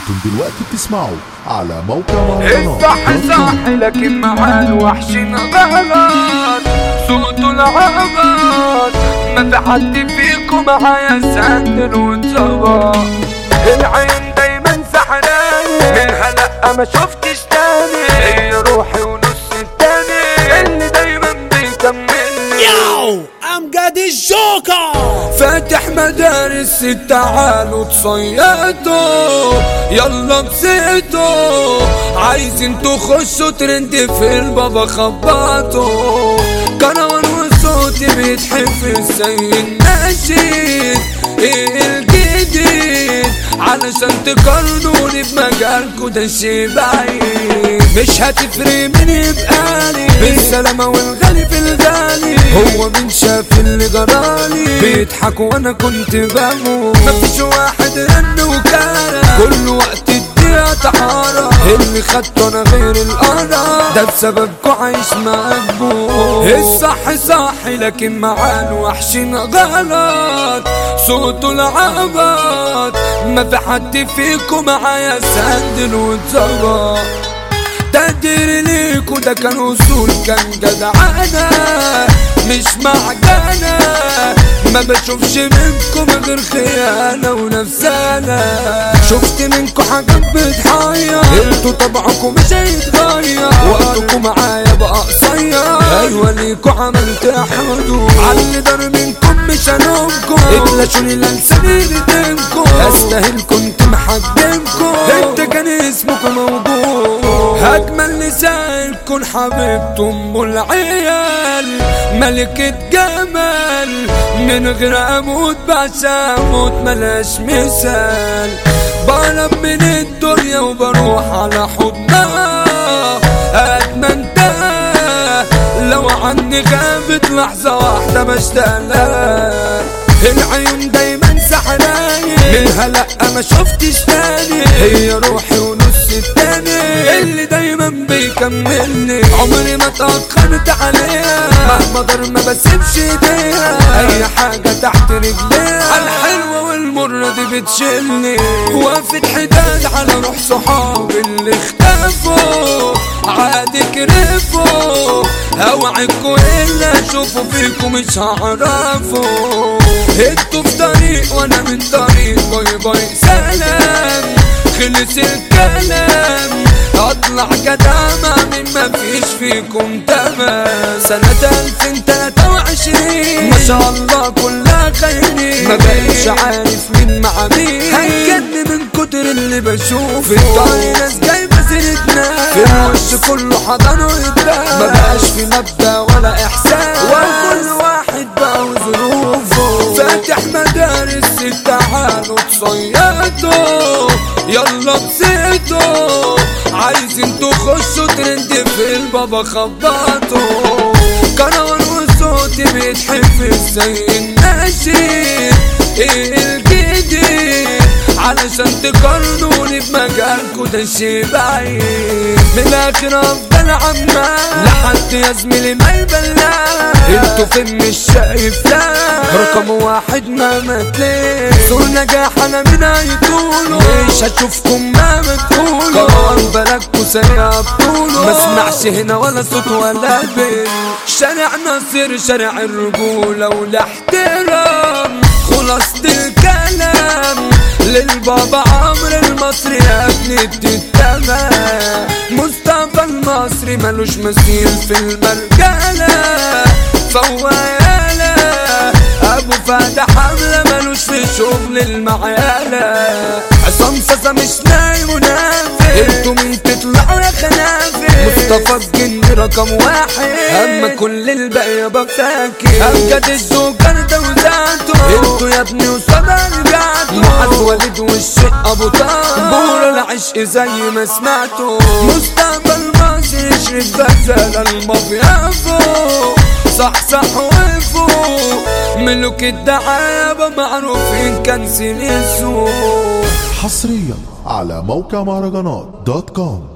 انتم دلوقتي بتسمعوا على موقع مهرجانات الصح صح لكن مع الوحش غلط صوته العبط ما في حد فيكم معايا سندل وانظبط العين دايما سحراني منها لا ما شفتش تاني هي روحي ونص التاني اللي دايما بيكملني Yo, I'm got this joker. فاتح مدارس تعالوا تصيدوا يلا بسيتوا عايزين تخشوا ترند في البابا خبطوا كروان وصوتي بيتحفظ زي النشيد ايه الجديد علشان تقارنوني بمجالكوا ده شي بعيد مش هتفرق مين يبقالي بالسلامة والغالي في الغالي هو مين شاف اللي جرالي بيضحك وانا كنت بموت مفيش واحد رن وكان كل وقت الدنيا طحارة اللي خدته انا غير القرا ده بسببكوا عايش مقبول الصح صح لكن مع الوحش غلط صوته العبط ما في حد فيكم معايا سندل واتظبط تقدير ليكوا ده كان وصول كان جدعانة مش معجنة ما بشوفش منكم غير خيانة ونفسانة شفت منكم حاجات بتحير انتوا طبعكم مش هيتغير وقتكم معايا بقى قصير ايوه ليكوا عملت حدود على دار منكم مش هنومكم اتلاشوني لساني ايدينكم استاهل كنت محجمكم انت كان اسمكم موجود اجمل نساء تكون حبيبته ام العيال ملكة جمال من غير اموت بس اموت ملاش مثال بهرب من الدنيا وبروح على حضنها اتمنى لو عني غابت لحظة واحدة بشتغلها العيون دايما سحراني منها لا ما شفتش تاني هي روحي ونص التاني اللي دايما بيكملني عمري ما اتأخرت عليها مهما ضر ما بسيبش ايديها اي حاجة تحت رجليها على الحلوة والمرة دي بتشيلني وقفت حداد على روح صحابي اللي اختفوا عادي كرفوا اوعدكوا الا اشوفوا فيكم مش هعرفوا انتوا في طريق وانا من طريق باي باي سلام خلص الكلام اطلع كدامة من ما فيش فيكم تمام سنة 2023 ما شاء الله كلها خيرين ما بقتش عارف مين مع مين هيجن من كتر اللي بشوف في الطريق ناس جايبة سيرتنا في الوش كله حضن ويبان ما بقاش في مبدأ ولا احساس وكل واحد بقى وظروفه فاتح مدارس تعالوا تصيدوا يلا بسيتوا عايزين تخشوا ترند في البابا خبطوا كروان وصوتي بيتحفظ زي النشيد ايه الجديد علشان تقارنوني بمجالكوا ده شي بعيد من الاخر افضل عمال لحد يا زميلي ما يبلع انتوا فين مش شايف لا رقم واحد ما متلي سور نجاح انا من هيطولوا مش هشوفكم ما بتقولوا قرار بلدكوا سريع بطولوا ما اسمعش هنا ولا صوت ولا بين شارع ناصر شارع الرجولة والاحترام خلاصة الكلام للبابا عمرو المصري يا ابني بتتمام مصطفى المصري ملوش مثيل في المرجلة فوايالة ابو فتح حملة ملوش في شغل المعيالة عصام صاصا مش نايم ونافق انتوا مين تطلعوا يا خنافق مصطفى الجن رقم واحد اما كل الباقي بفاكر امجد الجوكر ده وذاته انتوا يا ابني وصدى رجعتوا معاذ وليد والشيء ابو طه بورا العشق زي ما سمعتوا مصطفى المصري يشرف غزال المافيا فوق صح صح وفوق ملوك الدعابة معروفين كنسين السوق حصريا على موقع مهرجانات دوت كوم